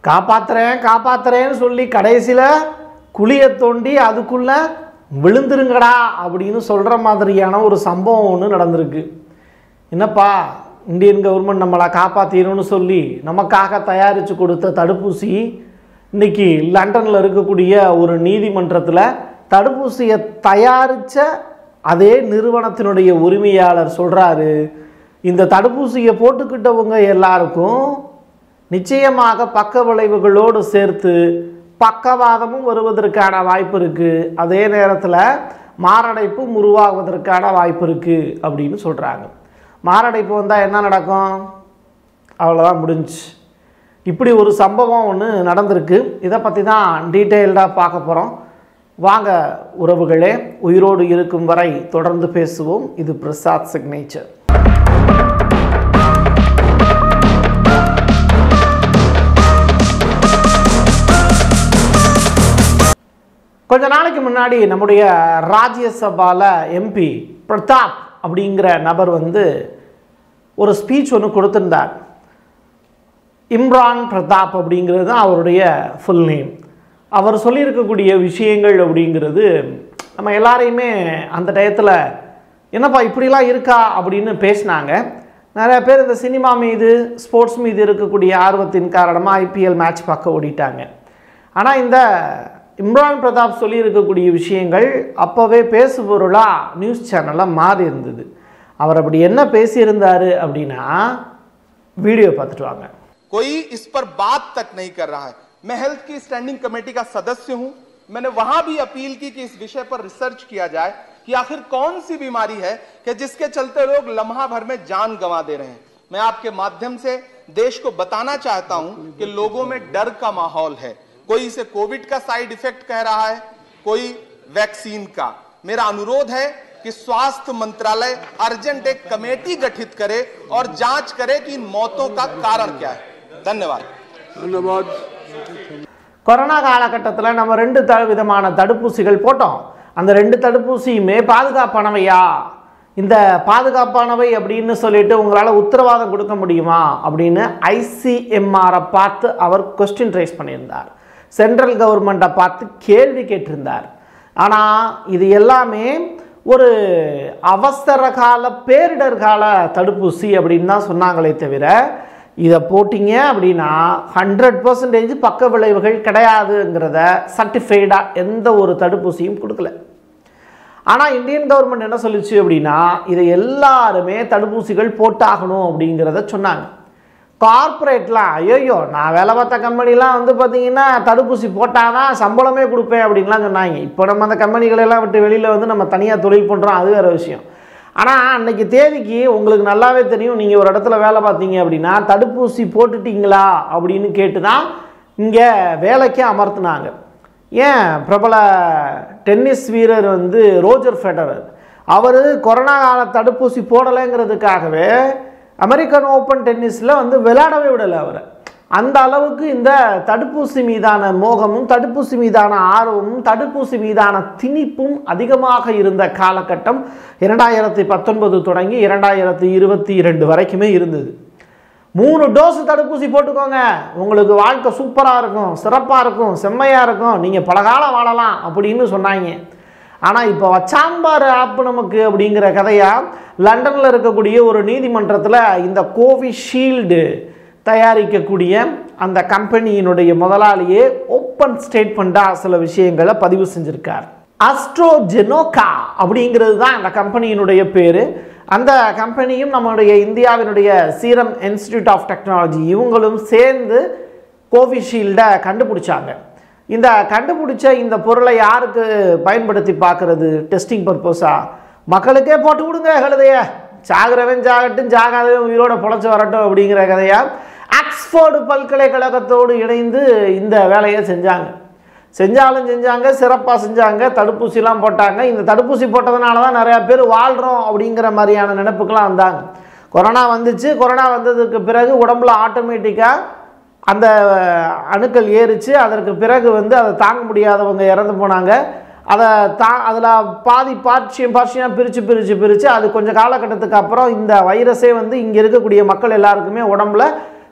காப்பாத்துறேன் காப்பாத்துறேன்னு சொல்லி கடைசியில் குழியை தோண்டி அதுக்குள்ள விழுந்துருங்கடா அப்படின்னு சொல்கிற மாதிரியான ஒரு சம்பவம் ஒன்று நடந்திருக்கு என்னப்பா இந்தியன் கவர்மெண்ட் நம்மளை காப்பாற்றிடணும்னு சொல்லி நமக்காக தயாரித்து கொடுத்த தடுப்பூசி இன்னைக்கு லண்டனில் இருக்கக்கூடிய ஒரு நீதிமன்றத்தில் தடுப்பூசியை தயாரித்த அதே நிறுவனத்தினுடைய உரிமையாளர் சொல்கிறாரு இந்த தடுப்பூசியை போட்டுக்கிட்டவங்க எல்லாருக்கும் நிச்சயமாக பக்க விளைவுகளோடு சேர்த்து பக்கவாதமும் வருவதற்கான வாய்ப்பு இருக்குது அதே நேரத்தில் மாரடைப்பும் உருவாகுவதற்கான வாய்ப்பு இருக்குது அப்படின்னு சொல்கிறாங்க மாரடைப்பு வந்தால் என்ன நடக்கும் அவ்வளோதான் முடிஞ்சு இப்படி ஒரு சம்பவம் ஒன்று நடந்திருக்கு இதை பற்றி தான் டீட்டெயில்டாக பார்க்க போகிறோம் வாங்க உறவுகளே உயிரோடு இருக்கும் வரை தொடர்ந்து பேசுவோம் இது பிரசாத் சிக்னேச்சர் கொஞ்ச நாளைக்கு முன்னாடி நம்முடைய ராஜ்யசபாவில் எம்பி பிரதாப் அப்படிங்கிற நபர் வந்து ஒரு ஸ்பீச் ஒன்று கொடுத்திருந்தார் இம்ரான் பிரதாப் அப்படிங்கிறது தான் அவருடைய ஃபுல் நேம் அவர் சொல்லியிருக்கக்கூடிய விஷயங்கள் அப்படிங்கிறது நம்ம எல்லாரையுமே அந்த டயத்தில் என்னப்பா இப்படிலாம் இருக்கா அப்படின்னு பேசினாங்க நிறைய பேர் இந்த சினிமா மீது ஸ்போர்ட்ஸ் மீது இருக்கக்கூடிய ஆர்வத்தின் காரணமாக ஐபிஎல் மேட்ச் பார்க்க ஓடிட்டாங்க ஆனால் இந்த இம்ரான் பிரதாப் சொல்லியிருக்கக்கூடிய விஷயங்கள் அப்போவே பேசுபொருளாக நியூஸ் சேனலில் மாறி இருந்தது அவர் அப்படி என்ன பேசியிருந்தார் அப்படின்னா வீடியோ பார்த்துட்டு வாங்க कोई इस पर बात तक नहीं कर रहा है मैं हेल्थ की स्टैंडिंग कमेटी का सदस्य हूं मैंने वहां भी अपील की कि इस विषय पर रिसर्च किया जाए कि आखिर कौन सी बीमारी है कि जिसके चलते लोग लम्हा भर में जान गंवा दे रहे हैं मैं आपके माध्यम से देश को बताना चाहता हूं कि लोगों में डर का माहौल है कोई इसे कोविड का साइड इफेक्ट कह रहा है कोई वैक्सीन का मेरा अनुरोध है कि स्वास्थ्य मंत्रालय अर्जेंट एक कमेटी गठित करे और जांच करे कि इन मौतों का कारण क्या है धन्यवाद धन्यवाद கொரோனா காலகட்டத்தில் நம்ம ரெண்டு த விதமான தடுப்பூசிகள் போட்டோம் அந்த ரெண்டு தடுப்பூசியுமே பாதுகாப்பானவையா இந்த பாதுகாப்பானவை அப்படின்னு சொல்லிட்டு உங்களால் உத்தரவாதம் கொடுக்க முடியுமா அப்படின்னு ஐசிஎம்ஆரை பார்த்து அவர் கொஸ்டின் ரைஸ் பண்ணியிருந்தார் சென்ட்ரல் கவர்மெண்ட்டை பார்த்து கேள்வி கேட்டிருந்தார் ஆனால் இது எல்லாமே ஒரு அவசர கால பேரிடர் கால தடுப்பூசி அப்படின்னு தான் சொன்னாங்களே தவிர இதை போட்டிங்க அப்படின்னா ஹண்ட்ரட் பர்சன்டேஜ் பக்க விளைவுகள் கிடையாதுங்கிறத சர்டிஃபைடாக எந்த ஒரு தடுப்பூசியும் கொடுக்கல ஆனால் இந்தியன் கவர்மெண்ட் என்ன சொல்லிச்சு அப்படின்னா இதை எல்லாருமே தடுப்பூசிகள் போட்டாகணும் அப்படிங்கிறத சொன்னாங்க கார்ப்பரேட்லாம் ஐயோ நான் வேலை பார்த்த கம்பெனிலாம் வந்து பார்த்தீங்கன்னா தடுப்பூசி போட்டால் தான் சம்பளமே கொடுப்பேன் அப்படின்லாம் சொன்னாங்க இப்போ நம்ம அந்த கம்பெனிகளெல்லாம் விட்டு வெளியில் வந்து நம்ம தனியாக தொழில் பண்ணுறோம் அது வேறு விஷயம் ஆனால் அன்னைக்கு தேதிக்கு உங்களுக்கு நல்லாவே தெரியும் நீங்கள் ஒரு இடத்துல வேலை பார்த்தீங்க அப்படின்னா தடுப்பூசி போட்டுட்டீங்களா அப்படின்னு கேட்டு தான் இங்கே வேலைக்கு அமர்த்தினாங்க ஏன் பிரபல டென்னிஸ் வீரர் வந்து ரோஜர் ஃபெடரர் அவர் கொரோனா கால தடுப்பூசி போடலைங்கிறதுக்காகவே அமெரிக்கன் ஓப்பன் டென்னிஸில் வந்து விளையாடவே விடலை அவரை அந்த அளவுக்கு இந்த தடுப்பூசி மீதான மோகமும் தடுப்பூசி மீதான ஆர்வமும் தடுப்பூசி மீதான திணிப்பும் அதிகமாக இருந்த காலகட்டம் இரண்டாயிரத்தி பத்தொன்பது தொடங்கி இரண்டாயிரத்தி இருபத்தி இரண்டு வரைக்குமே இருந்தது மூணு டோஸ் தடுப்பூசி போட்டுக்கோங்க உங்களுக்கு வாழ்க்கை சூப்பராக இருக்கும் சிறப்பாக இருக்கும் செம்மையாக இருக்கும் நீங்கள் பல காலம் வாழலாம் அப்படின்னு சொன்னாங்க ஆனால் இப்போ வச்சாம்பார் ஆப் நமக்கு அப்படிங்கிற கதையாக லண்டனில் இருக்கக்கூடிய ஒரு நீதிமன்றத்தில் இந்த கோவிஷீல்டு தயாரிக்கக்கூடிய அந்த கம்பெனியினுடைய முதலாளியே ஓப்பன் ஸ்டேட்மெண்ட்டாக சில விஷயங்களை பதிவு செஞ்சுருக்கார் அஸ்ட்ரோஜெனோகா அப்படிங்கிறது தான் அந்த கம்பெனியினுடைய பேர் அந்த கம்பெனியும் நம்மளுடைய இந்தியாவினுடைய சீரம் இன்ஸ்டிடியூட் ஆஃப் டெக்னாலஜி இவங்களும் சேர்ந்து கோவிஷீல்டை கண்டுபிடிச்சாங்க இந்த கண்டுபிடிச்ச இந்த பொருளை யாருக்கு பயன்படுத்தி பார்க்கறது டெஸ்டிங் பர்பஸாக மக்களுக்கே போட்டு விடுங்க கழுதைய சாகிறவன் சாகட்டும் சாகாதவன் உயிரோட பொழைச்சி வரட்டும் அப்படிங்கிற கதையா ஆக்ஸ்போர்டு பல்கலைக்கழகத்தோடு இணைந்து இந்த வேலையை செஞ்சாங்க செஞ்சாலும் செஞ்சாங்க சிறப்பாக செஞ்சாங்க தடுப்பூசிலாம் போட்டாங்க இந்த தடுப்பூசி போட்டதுனால தான் நிறையா பேர் வாழ்கிறோம் அப்படிங்கிற மாதிரியான நினைப்புக்கெலாம் வந்தாங்க கொரோனா வந்துச்சு கொரோனா வந்ததுக்கு பிறகு உடம்புல ஆட்டோமேட்டிக்காக அந்த அணுக்கள் ஏறிச்சு அதற்கு பிறகு வந்து அதை தாங்க முடியாதவங்க இறந்து போனாங்க அதை தா அதில் பாதி பார்ட்சியம் பார்ட்சியாக பிரித்து பிரித்து பிரித்து அது கொஞ்சம் காலகட்டத்துக்கு அப்புறம் இந்த வைரஸே வந்து இங்கே இருக்கக்கூடிய மக்கள் எல்லாருக்குமே உடம்புல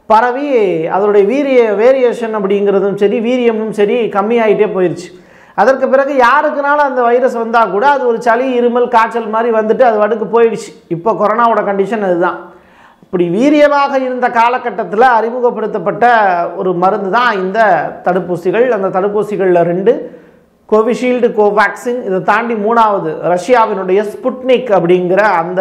பரவி அதனுடைய வீரிய வேரியேஷன் அப்படிங்கிறதும் சரி வீரியமும் சரி கம்மியாயிட்டே போயிடுச்சு அதற்கு பிறகு யாருக்குனாலும் அந்த வைரஸ் வந்தால் கூட அது ஒரு சளி இருமல் காய்ச்சல் மாதிரி வந்துட்டு அது வடுக்கு போயிடுச்சு இப்போ கொரோனாவோட கண்டிஷன் அதுதான் இப்படி வீரியமாக இருந்த காலகட்டத்தில் அறிமுகப்படுத்தப்பட்ட ஒரு மருந்து தான் இந்த தடுப்பூசிகள் அந்த தடுப்பூசிகளில் ரெண்டு கோவிஷீல்டு கோவேக்சின் இதை தாண்டி மூணாவது ரஷ்யாவினுடைய ஸ்புட்னிக் அப்படிங்கிற அந்த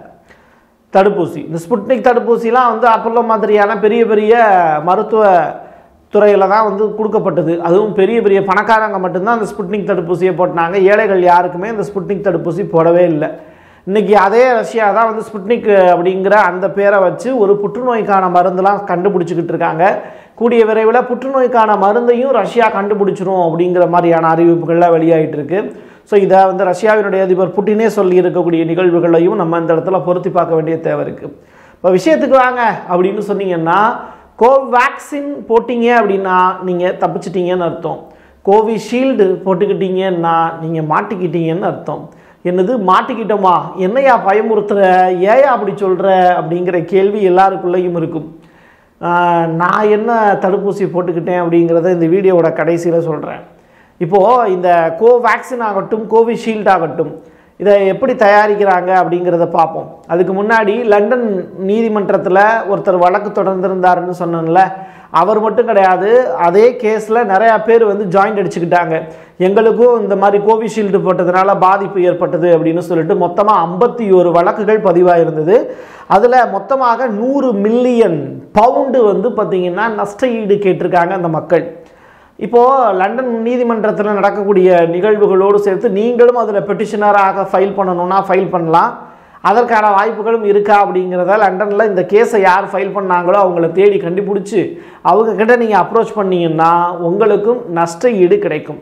தடுப்பூசி இந்த ஸ்புட்னிக் தடுப்பூசிலாம் வந்து அப்போல்லோ மாதிரியான பெரிய பெரிய மருத்துவ துறையில் தான் வந்து கொடுக்கப்பட்டது அதுவும் பெரிய பெரிய பணக்காரங்க மட்டும்தான் அந்த ஸ்புட்னிக் தடுப்பூசியை போட்டாங்க ஏழைகள் யாருக்குமே இந்த ஸ்புட்னிக் தடுப்பூசி போடவே இல்லை இன்றைக்கி அதே ரஷ்யா தான் வந்து ஸ்புட்னிக் அப்படிங்கிற அந்த பேரை வச்சு ஒரு புற்றுநோய்க்கான மருந்துலாம் கண்டுபிடிச்சிக்கிட்டு இருக்காங்க கூடிய விரைவில் புற்றுநோய்க்கான மருந்தையும் ரஷ்யா கண்டுபிடிச்சிரும் அப்படிங்கிற மாதிரியான அறிவிப்புகள்லாம் வெளியாகிட்டு இருக்கு ஸோ இதை வந்து ரஷ்யாவினுடைய அதிபர் புட்டினே சொல்லி இருக்கக்கூடிய நிகழ்வுகளையும் நம்ம இந்த இடத்துல பொருத்தி பார்க்க வேண்டிய தேவை இருக்குது இப்போ விஷயத்துக்கு வாங்க அப்படின்னு சொன்னீங்கன்னா கோவேக்சின் போட்டிங்க அப்படின்னா நீங்கள் தப்பிச்சிட்டீங்கன்னு அர்த்தம் கோவிஷீல்டு போட்டுக்கிட்டீங்கன்னா நீங்கள் மாட்டிக்கிட்டீங்கன்னு அர்த்தம் என்னது மாட்டிக்கிட்டோமா என்னையா பயமுறுத்துற ஏயா அப்படி சொல்கிற அப்படிங்கிற கேள்வி எல்லாருக்குள்ளேயும் இருக்கும் ஆஹ் நான் என்ன தடுப்பூசி போட்டுக்கிட்டேன் அப்படிங்கிறத இந்த வீடியோவோட கடைசியில் சொல்கிறேன் இப்போது இந்த கோவேக்சின் ஆகட்டும் கோவிஷீல்டு ஆகட்டும் இதை எப்படி தயாரிக்கிறாங்க அப்படிங்கிறத பார்ப்போம் அதுக்கு முன்னாடி லண்டன் நீதிமன்றத்தில் ஒருத்தர் வழக்கு தொடர்ந்திருந்தாருன்னு சொன்னேன்ல அவர் மட்டும் கிடையாது அதே கேஸில் நிறையா பேர் வந்து ஜாயிண்ட் அடிச்சுக்கிட்டாங்க எங்களுக்கும் இந்த மாதிரி கோவிஷீல்டு போட்டதுனால பாதிப்பு ஏற்பட்டது அப்படின்னு சொல்லிட்டு மொத்தமாக ஐம்பத்தி ஒரு வழக்குகள் பதிவாயிருந்தது அதில் மொத்தமாக நூறு மில்லியன் பவுண்டு வந்து பார்த்திங்கன்னா நஷ்ட ஈடு கேட்டிருக்காங்க அந்த மக்கள் இப்போது லண்டன் நீதிமன்றத்தில் நடக்கக்கூடிய நிகழ்வுகளோடு சேர்த்து நீங்களும் அதில் பெட்டிஷனராக ஃபைல் பண்ணணும்னா ஃபைல் பண்ணலாம் அதற்கான வாய்ப்புகளும் இருக்கா அப்படிங்கிறத லண்டனில் இந்த கேஸை யார் ஃபைல் பண்ணாங்களோ அவங்கள தேடி கண்டுபிடிச்சி அவங்கக்கிட்ட நீங்கள் அப்ரோச் பண்ணீங்கன்னா உங்களுக்கும் நஷ்ட ஈடு கிடைக்கும்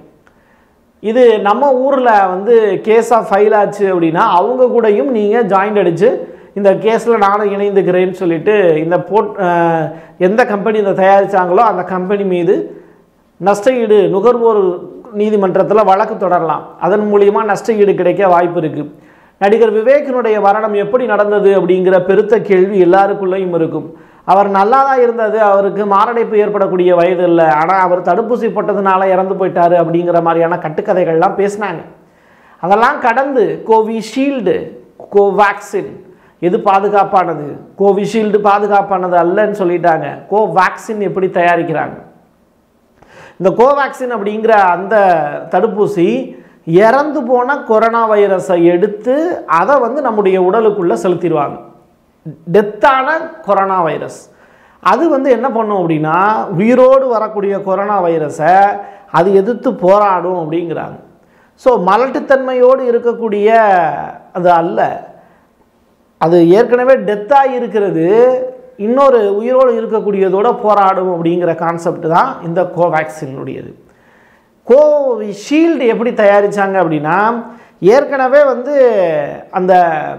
இது நம்ம ஊரில் வந்து கேஸாக ஃபைல் ஆச்சு அப்படின்னா அவங்க கூடயும் நீங்கள் ஜாயிண்ட் அடித்து இந்த கேஸில் நானும் இணைந்துக்கிறேன்னு சொல்லிட்டு இந்த போட் அஹ், எந்த கம்பெனி இதை தயாரித்தாங்களோ அந்த கம்பெனி மீது நஷ்ட ஈடு நுகர்வோர் நீதிமன்றத்தில் வழக்கு தொடரலாம் அதன் மூலியமாக நஷ்ட ஈடு கிடைக்க வாய்ப்பு இருக்குது நடிகர் விவேக்கினுடைய மரணம் எப்படி நடந்தது அப்படிங்கிற பெருத்த கேள்வி எல்லாருக்குள்ளேயும் இருக்கும் அவர் நல்லா தான் இருந்தது அவருக்கு மாரடைப்பு ஏற்படக்கூடிய வயது இல்லை ஆனால் அவர் தடுப்பூசி போட்டதுனால இறந்து போயிட்டாரு அப்படிங்கிற மாதிரியான கட்டுக்கதைகள்லாம் பேசினாங்க அதெல்லாம் கடந்து கோவிஷீல்டு கோவேக்சின் எது பாதுகாப்பானது கோவிஷீல்டு பாதுகாப்பானது அல்லன்னு சொல்லிட்டாங்க கோவேக்சின் எப்படி தயாரிக்கிறாங்க இந்த கோவேக்சின் அப்படிங்கிற அந்த தடுப்பூசி இறந்து போன கொரோனா வைரஸை எடுத்து அதை வந்து நம்முடைய உடலுக்குள்ளே செலுத்திடுவாங்க டெத்தான கொரோனா வைரஸ் அது வந்து என்ன பண்ணும் அப்படின்னா உயிரோடு வரக்கூடிய கொரோனா வைரஸை அது எதிர்த்து போராடும் அப்படிங்கிறாங்க ஸோ மலட்டுத்தன்மையோடு இருக்கக்கூடிய அது அல்ல அது ஏற்கனவே டெத்தாக இருக்கிறது இன்னொரு உயிரோடு இருக்கக்கூடியதோட போராடும் அப்படிங்கிற கான்செப்ட் தான் இந்த கோவேக்சினுடையது கோவிஷீல்டு எப்படி தயாரித்தாங்க அப்படின்னா ஏற்கனவே வந்து அந்த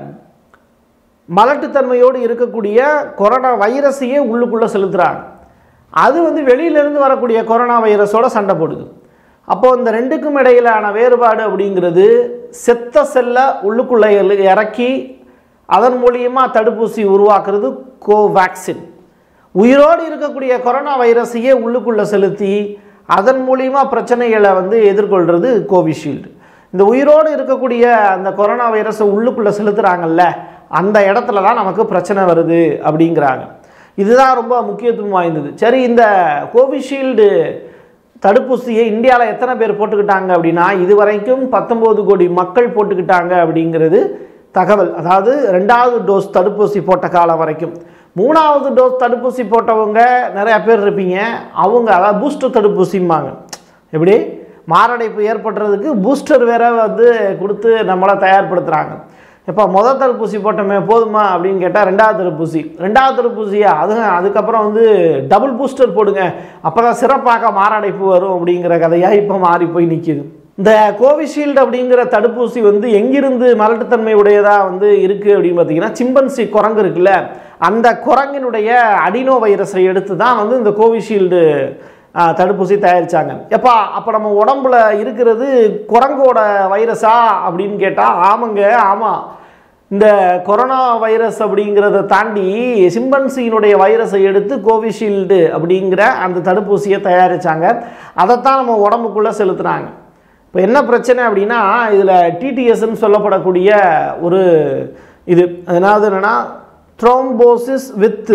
மலட்டுத்தன்மையோடு இருக்கக்கூடிய கொரோனா வைரஸையே உள்ளுக்குள்ளே செலுத்துகிறாங்க அது வந்து வெளியிலேருந்து வரக்கூடிய கொரோனா வைரஸோட சண்டை போடுது அப்போது இந்த ரெண்டுக்கும் இடையிலான வேறுபாடு அப்படிங்கிறது செத்த செல்லை உள்ளுக்குள்ளே இல- இறக்கி அதன் மூலியமாக தடுப்பூசி உருவாக்குறது கோவேக்சின் உயிரோடு இருக்கக்கூடிய கொரோனா வைரஸையே உள்ளுக்குள்ளே செலுத்தி அதன் மூலியமாக பிரச்சனைகளை வந்து எதிர்கொள்கிறது கோவிஷீல்டு இந்த உயிரோடு இருக்கக்கூடிய அந்த கொரோனா வைரஸை உள்ளுக்குள்ளே செலுத்துகிறாங்கல்ல அந்த இடத்துல தான் நமக்கு பிரச்சனை வருது அப்படிங்கிறாங்க இதுதான் ரொம்ப முக்கியத்துவம் வாய்ந்தது சரி இந்த கோவிஷீல்டு தடுப்பூசியை இந்தியாவில் எத்தனை பேர் போட்டுக்கிட்டாங்க அப்படின்னா இதுவரைக்கும் பத்தொம்போது கோடி மக்கள் போட்டுக்கிட்டாங்க அப்படிங்கிறது தகவல் அதாவது ரெண்டாவது டோஸ் தடுப்பூசி போட்ட காலம் வரைக்கும் மூணாவது டோஸ் தடுப்பூசி போட்டவங்க நிறையா பேர் இருப்பீங்க அவங்க அதாவது பூஸ்டர் தடுப்பூசிம்பாங்க எப்படி மாரடைப்பு ஏற்படுறதுக்கு பூஸ்டர் வேற வந்து கொடுத்து நம்மளை தயார்படுத்துகிறாங்க இப்போ முதல் தடுப்பூசி போட்டோமே போதுமா அப்படின்னு கேட்டால் ரெண்டாவது தடுப்பூசி ரெண்டாவது தடுப்பூசியா அது அதுக்கப்புறம் வந்து டபுள் பூஸ்டர் போடுங்க அப்போ தான் சிறப்பாக மாரடைப்பு வரும் அப்படிங்கிற கதையாக இப்போ மாறி போய் நிற்கிது இந்த கோவிஷீல்டு அப்படிங்கிற தடுப்பூசி வந்து எங்கிருந்து மலட்டுத்தன்மை உடையதாக வந்து இருக்குது அப்படின்னு பார்த்தீங்கன்னா சிம்பன்சி குரங்கு இருக்குல்ல அந்த குரங்கினுடைய அடினோ வைரஸை எடுத்து தான் வந்து இந்த கோவிஷீல்டு ஆ, தடுப்பூசி தயாரித்தாங்க எப்பா அப்போ நம்ம உடம்புல இருக்கிறது குரங்கோட வைரஸா அப்படின்னு கேட்டால் ஆமாங்க ஆமாம் இந்த கொரோனா வைரஸ் அப்படிங்கிறத தாண்டி சிம்பன்சியினுடைய வைரஸை எடுத்து கோவிஷீல்டு அப்படிங்கிற அந்த தடுப்பூசியை தயாரித்தாங்க அதைத்தான் நம்ம உடம்புக்குள்ளே செலுத்துனாங்க இப்போ என்ன பிரச்சனை அப்படின்னா இதில் டிடிஎஸ்ன்னு சொல்லப்படக்கூடிய ஒரு இது அதாவது என்னென்னா த்ரோம்போசிஸ் வித்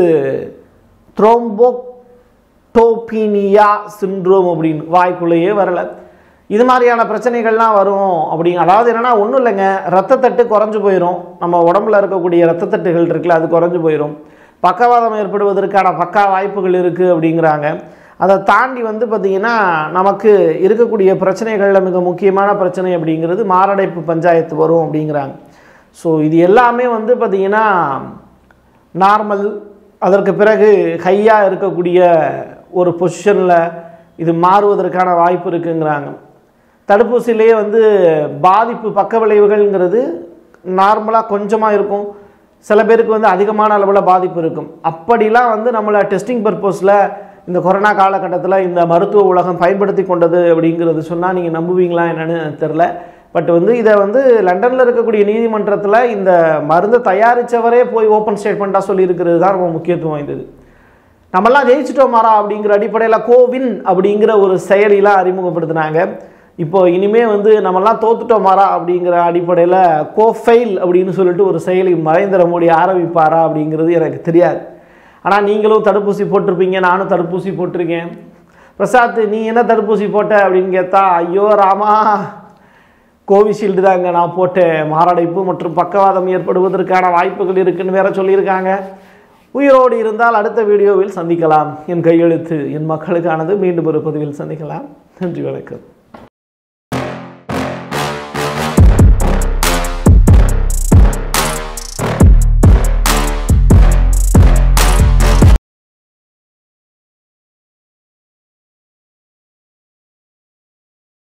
த்ரோம்போட்டோபீனியா சிண்ட்ரோம் அப்படின்னு வாய்க்குள்ளேயே வரலை இது மாதிரியான பிரச்சனைகள்லாம் வரும் அப்படிங்க அதாவது என்னென்னா ஒன்றும் இல்லைங்க ரத்தத்தட்டு குறைஞ்சு போயிடும் நம்ம உடம்புல இருக்கக்கூடிய ரத்தத்தட்டுகள் இருக்குல்ல அது குறைஞ்சு போயிடும் பக்கவாதம் ஏற்படுவதற்கான பக்கா வாய்ப்புகள் இருக்குது அப்படிங்கிறாங்க அதை தாண்டி வந்து பார்த்திங்கன்னா நமக்கு இருக்கக்கூடிய பிரச்சனைகளில் மிக முக்கியமான பிரச்சனை அப்படிங்கிறது மாரடைப்பு பஞ்சாயத்து வரும் அப்படிங்கிறாங்க ஸோ இது எல்லாமே வந்து பார்த்திங்கன்னா நார்மல் அதற்கு பிறகு ஹையாக இருக்கக்கூடிய ஒரு பொசிஷனில் இது மாறுவதற்கான வாய்ப்பு இருக்குங்கிறாங்க தடுப்பூசியிலேயே வந்து பாதிப்பு பக்க விளைவுகள்ங்கிறது நார்மலாக கொஞ்சமாக இருக்கும் சில பேருக்கு வந்து அதிகமான அளவில் பாதிப்பு இருக்கும் அப்படிலாம் வந்து நம்மளை டெஸ்டிங் பர்பஸில் இந்த கொரோனா காலகட்டத்தில் இந்த மருத்துவ உலகம் பயன்படுத்தி கொண்டது அப்படிங்கிறது சொன்னால் நீங்கள் நம்புவீங்களா என்னன்னு தெரில பட் வந்து இதை வந்து லண்டனில் இருக்கக்கூடிய நீதிமன்றத்தில் இந்த மருந்தை தயாரித்தவரே போய் ஓப்பன் ஸ்டேட்மெண்ட்டாக சொல்லியிருக்கிறது தான் ரொம்ப முக்கியத்துவம் வாய்ந்தது நம்மெல்லாம் ஜெயிச்சிட்டோமாரா அப்படிங்கிற அடிப்படையில் கோவின் அப்படிங்கிற ஒரு செயலிலாம் அறிமுகப்படுத்தினாங்க இப்போ இனிமே வந்து நம்மெல்லாம் தோத்துட்டோமாரா அப்படிங்கிற அடிப்படையில் கோஃபைல் அப்படின்னு சொல்லிட்டு ஒரு செயலி மகேந்திர மோடி ஆரம்பிப்பாரா அப்படிங்கிறது எனக்கு தெரியாது ஆனால் நீங்களும் தடுப்பூசி போட்டிருப்பீங்க நானும் தடுப்பூசி போட்டிருக்கேன் பிரசாத் நீ என்ன தடுப்பூசி போட்ட அப்படின்னு கேட்டா ஐயோ ராமா கோவிஷீல்டு தாங்க நான் போட்டேன் மாரடைப்பு மற்றும் பக்கவாதம் ஏற்படுவதற்கான வாய்ப்புகள் இருக்குன்னு வேற சொல்லியிருக்காங்க உயிரோடு இருந்தால் அடுத்த வீடியோவில் சந்திக்கலாம் என் கையெழுத்து என் மக்களுக்கானது மீண்டும் ஒரு பதிவில் சந்திக்கலாம் நன்றி வணக்கம்